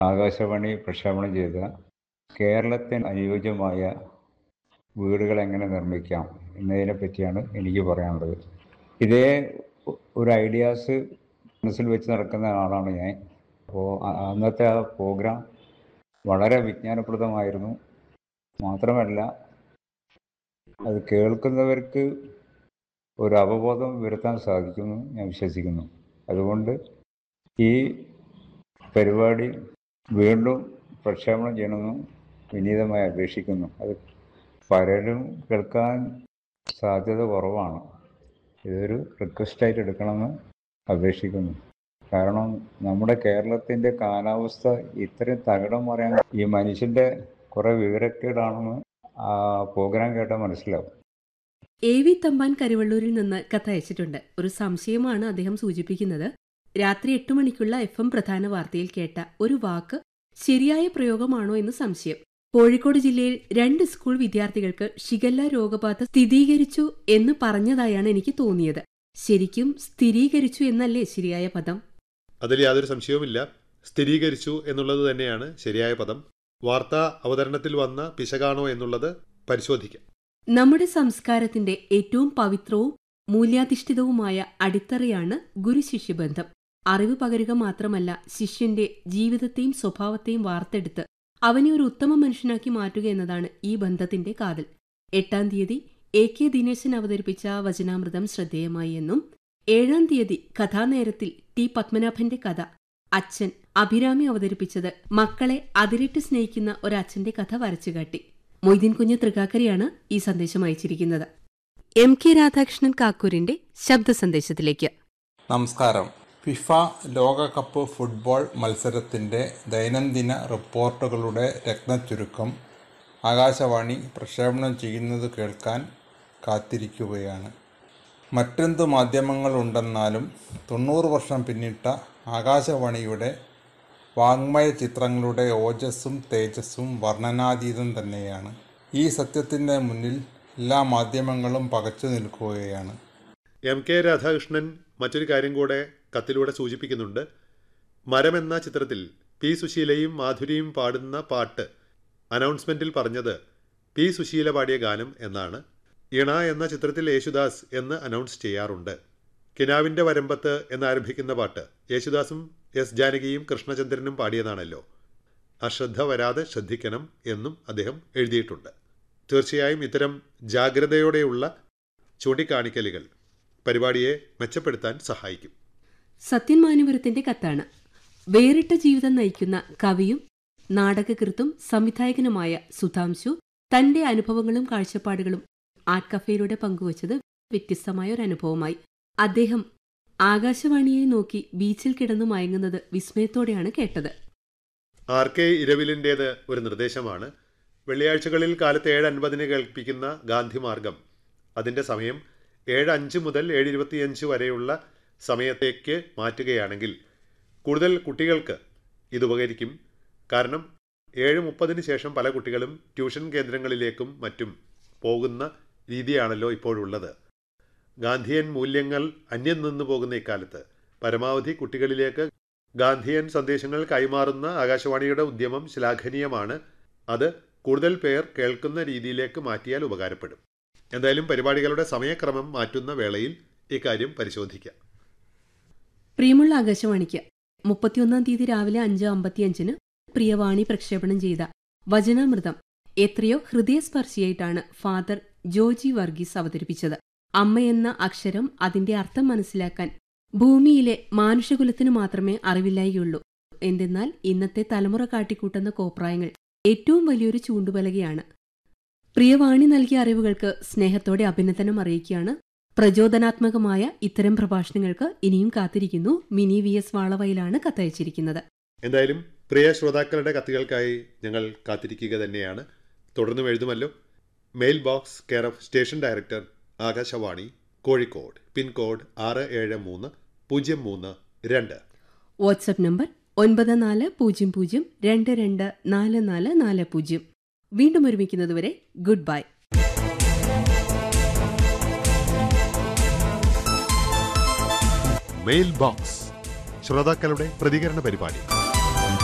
ആകാശവാണി പ്രക്ഷേപണം ചെയ്ത കേരളത്തിന് അനുയോജ്യമായ വീടുകൾ എങ്ങനെ നിർമ്മിക്കാം എന്നതിനെ പറ്റിയാണ് എനിക്ക് പറയാനുള്ളത് ഇതേ ഒരു ഐഡിയാസ് മനസ്സിൽ വെച്ച് നടക്കുന്ന ആളാണ് ഞാൻ അപ്പോൾ അന്നത്തെ ആ പ്രോഗ്രാം വളരെ വിജ്ഞാനപ്രദമായിരുന്നു മാത്രമല്ല അത് കേൾക്കുന്നവർക്ക് ഒരു അവബോധം വരുത്താൻ സാധിക്കുമെന്ന് ഞാൻ വിശ്വസിക്കുന്നു അതുകൊണ്ട് ഈ പരിപാടി വീണ്ടും പ്രക്ഷേപണം ചെയ്യണമെന്ന് വിനീതമായി അപേക്ഷിക്കുന്നു അത് പലരും കേൾക്കാൻ സാധ്യത കുറവാണ് ഇതൊരു റിക്വസ്റ്റായിട്ട് എടുക്കണമെന്ന് അപേക്ഷിക്കുന്നു കാരണം നമ്മുടെ കേരളത്തിൻ്റെ കാലാവസ്ഥ ഇത്രയും തകിടം പറയാൻ ഈ മനുഷ്യൻ്റെ കുറേ വിവരക്കേടാണെന്ന് ആ പ്രോഗ്രാം കേട്ടാൽ മനസ്സിലാവും എ വി തമ്പാൻ കരുവള്ളൂരിൽ നിന്ന് കത്തയച്ചിട്ടുണ്ട് ഒരു സംശയമാണ് അദ്ദേഹം സൂചിപ്പിക്കുന്നത് രാത്രി എട്ട് മണിക്കുള്ള എഫ് എം പ്രധാന വാർത്തയിൽ കേട്ട ഒരു വാക്ക് ശരിയായ പ്രയോഗമാണോ എന്ന് സംശയം കോഴിക്കോട് ജില്ലയിൽ രണ്ട് സ്കൂൾ വിദ്യാർത്ഥികൾക്ക് ഷിഗല്ല രോഗബാധ സ്ഥിരീകരിച്ചു എന്ന് പറഞ്ഞതായാണ് എനിക്ക് തോന്നിയത് ശരിക്കും സ്ഥിരീകരിച്ചു എന്നല്ലേ ശരിയായ പദം അതിൽ യാതൊരു സംശയവുമില്ല സ്ഥിരീകരിച്ചു എന്നുള്ളത് തന്നെയാണ് ശരിയായ പദം വാർത്താ അവതരണത്തിൽ വന്ന പിശകാണോ എന്നുള്ളത് പരിശോധിക്കാം നമ്മുടെ സംസ്കാരത്തിന്റെ ഏറ്റവും പവിത്രവും മൂല്യാധിഷ്ഠിതവുമായ അടിത്തറയാണ് ഗുരുശിഷ്യബന്ധം അറിവ് പകരുക മാത്രമല്ല ശിഷ്യന്റെ ജീവിതത്തെയും സ്വഭാവത്തെയും വാർത്തെടുത്ത് അവനെ ഒരു ഉത്തമ മനുഷ്യനാക്കി മാറ്റുക എന്നതാണ് ഈ ബന്ധത്തിന്റെ കാതൽ എട്ടാം തീയതി എ കെ ദിനേശൻ അവതരിപ്പിച്ച വചനാമൃതം ശ്രദ്ധേയമായി എന്നും ഏഴാം തീയതി കഥാനേരത്തിൽ ടി പത്മനാഭന്റെ കഥ അച്ഛൻ അഭിരാമി അവതരിപ്പിച്ചത് മക്കളെ അതിരിട്ട് സ്നേഹിക്കുന്ന ഒരച്ഛന്റെ കഥ വരച്ചുകാട്ടി മൊയ്തീൻ കുഞ്ഞ് തൃക്കാക്കരയാണ് ഈ സന്ദേശം അയച്ചിരിക്കുന്നത് എം കെ രാധാകൃഷ്ണൻ കാക്കൂരിന്റെ ശബ്ദ സന്ദേശത്തിലേക്ക് നമസ്കാരം ഫിഫ ലോകകപ്പ് ഫുട്ബോൾ മത്സരത്തിൻ്റെ ദൈനംദിന റിപ്പോർട്ടുകളുടെ രത്നച്ചുരുക്കം ആകാശവാണി പ്രക്ഷേപണം ചെയ്യുന്നത് കേൾക്കാൻ കാത്തിരിക്കുകയാണ് മറ്റെന്തു മാധ്യമങ്ങളുണ്ടെന്നാലും തൊണ്ണൂറ് വർഷം പിന്നിട്ട ആകാശവാണിയുടെ വാങ്മയ ചിത്രങ്ങളുടെ ഓജസ്സും തേജസ്സും വർണ്ണനാതീതം തന്നെയാണ് ഈ സത്യത്തിൻ്റെ മുന്നിൽ എല്ലാ മാധ്യമങ്ങളും പകച്ചു നിൽക്കുകയാണ് എം കെ രാധാകൃഷ്ണൻ മറ്റൊരു കാര്യം കൂടെ കത്തിലൂടെ സൂചിപ്പിക്കുന്നുണ്ട് മരം എന്ന ചിത്രത്തിൽ പി സുശീലയും മാധുരിയും പാടുന്ന പാട്ട് അനൗൺസ്മെന്റിൽ പറഞ്ഞത് പി സുശീല പാടിയ ഗാനം എന്നാണ് ഇണ എന്ന ചിത്രത്തിൽ യേശുദാസ് എന്ന് അനൗൺസ് ചെയ്യാറുണ്ട് കിനാവിൻ്റെ വരമ്പത്ത് എന്നാരംഭിക്കുന്ന പാട്ട് യേശുദാസും എസ് ജാനകിയും കൃഷ്ണചന്ദ്രനും പാടിയതാണല്ലോ അശ്രദ്ധ വരാതെ ശ്രദ്ധിക്കണം എന്നും അദ്ദേഹം എഴുതിയിട്ടുണ്ട് തീർച്ചയായും ഇത്തരം ജാഗ്രതയോടെയുള്ള ചൂണ്ടിക്കാണിക്കലുകൾ പരിപാടിയെ മെച്ചപ്പെടുത്താൻ സഹായിക്കും സത്യൻ മാനുപുരത്തിന്റെ കത്താണ് വേറിട്ട ജീവിതം നയിക്കുന്ന കവിയും നാടകകൃത്തും സംവിധായകനുമായ സുധാംശു തന്റെ അനുഭവങ്ങളും കാഴ്ചപ്പാടുകളും ആർട്ട് കഫേയിലൂടെ പങ്കുവച്ചത് വ്യത്യസ്തമായ ഒരു അനുഭവമായി അദ്ദേഹം ആകാശവാണിയെ നോക്കി ബീച്ചിൽ കിടന്നു മയങ്ങുന്നത് വിസ്മയത്തോടെയാണ് കേട്ടത് ആർ കെ ഇരവിലിൻ്റേത് ഒരു നിർദ്ദേശമാണ് വെള്ളിയാഴ്ചകളിൽ കാലത്ത് ഏഴ് അൻപതിന് കേൾപ്പിക്കുന്ന ഗാന്ധിമാർഗം അതിൻ്റെ സമയം ഏഴ് അഞ്ച് മുതൽ ഏഴ് ഇരുപത്തിയഞ്ച് വരെയുള്ള സമയത്തേക്ക് മാറ്റുകയാണെങ്കിൽ കൂടുതൽ കുട്ടികൾക്ക് ഇത് ഉപകരിക്കും കാരണം ഏഴ് മുപ്പതിന് ശേഷം പല കുട്ടികളും ട്യൂഷൻ കേന്ദ്രങ്ങളിലേക്കും മറ്റും പോകുന്ന രീതിയാണല്ലോ ഇപ്പോഴുള്ളത് ഗാന്ധിയൻ മൂല്യങ്ങൾ അന്യം നിന്നു പോകുന്ന ഇക്കാലത്ത് പരമാവധി കുട്ടികളിലേക്ക് ഗാന്ധിയൻ സന്ദേശങ്ങൾ കൈമാറുന്ന ആകാശവാണിയുടെ ഉദ്യമം ശ്ലാഘനീയമാണ് അത് കൂടുതൽ പേർ കേൾക്കുന്ന രീതിയിലേക്ക് മാറ്റിയാൽ ഉപകാരപ്പെടും എന്തായാലും പരിപാടികളുടെ സമയക്രമം മാറ്റുന്ന വേളയിൽ ഇക്കാര്യം പരിശോധിക്കാം പ്രിയമുള്ള ആകാശവാണിക്ക് മുപ്പത്തിയൊന്നാം തീയതി രാവിലെ അഞ്ച് അമ്പത്തിയഞ്ചിന് പ്രിയവാണി പ്രക്ഷേപണം ചെയ്ത വചനാമൃതം എത്രയോ ഹൃദയസ്പർശിയായിട്ടാണ് ഫാദർ ജോജി വർഗീസ് അവതരിപ്പിച്ചത് അമ്മയെന്ന അക്ഷരം അതിന്റെ അർത്ഥം മനസ്സിലാക്കാൻ ഭൂമിയിലെ മാനുഷകുലത്തിന് മാത്രമേ അറിവില്ലായിയുള്ളൂ എന്തെന്നാൽ ഇന്നത്തെ തലമുറ കാട്ടിക്കൂട്ടുന്ന കോപ്രായങ്ങൾ ഏറ്റവും വലിയൊരു ചൂണ്ടുപലകയാണ് പ്രിയവാണി നൽകിയ അറിവുകൾക്ക് സ്നേഹത്തോടെ അഭിനന്ദനം അറിയിക്കുകയാണ് പ്രചോദനാത്മകമായ ഇത്തരം പ്രഭാഷണങ്ങൾക്ക് ഇനിയും കാത്തിരിക്കുന്നു മിനി വി എസ് വാളവയിലാണ് കത്തയച്ചിരിക്കുന്നത് എന്തായാലും പ്രിയ ശ്രോതാക്കളുടെ കത്തുകൾക്കായി ഞങ്ങൾ കാത്തിരിക്കുക തന്നെയാണ് തുടർന്നും എഴുതുമല്ലോ mail box care of station director Akashvani Kozhikode pin code ആറ് ഏഴ് മൂന്ന് പൂജ്യം മൂന്ന് രണ്ട് വാട്സപ്പ് നമ്പർ ഒൻപത് നാല് പൂജ്യം പൂജ്യം രണ്ട് രണ്ട് നാല് നാല് നാല് പൂജ്യം വീണ്ടും ഒരുമിക്കുന്നതുവരെ ഗുഡ് ബൈ മെയിൽ ബോക്സ് ശ്രോതാക്കളുടെ പ്രതികരണ പരിപാടി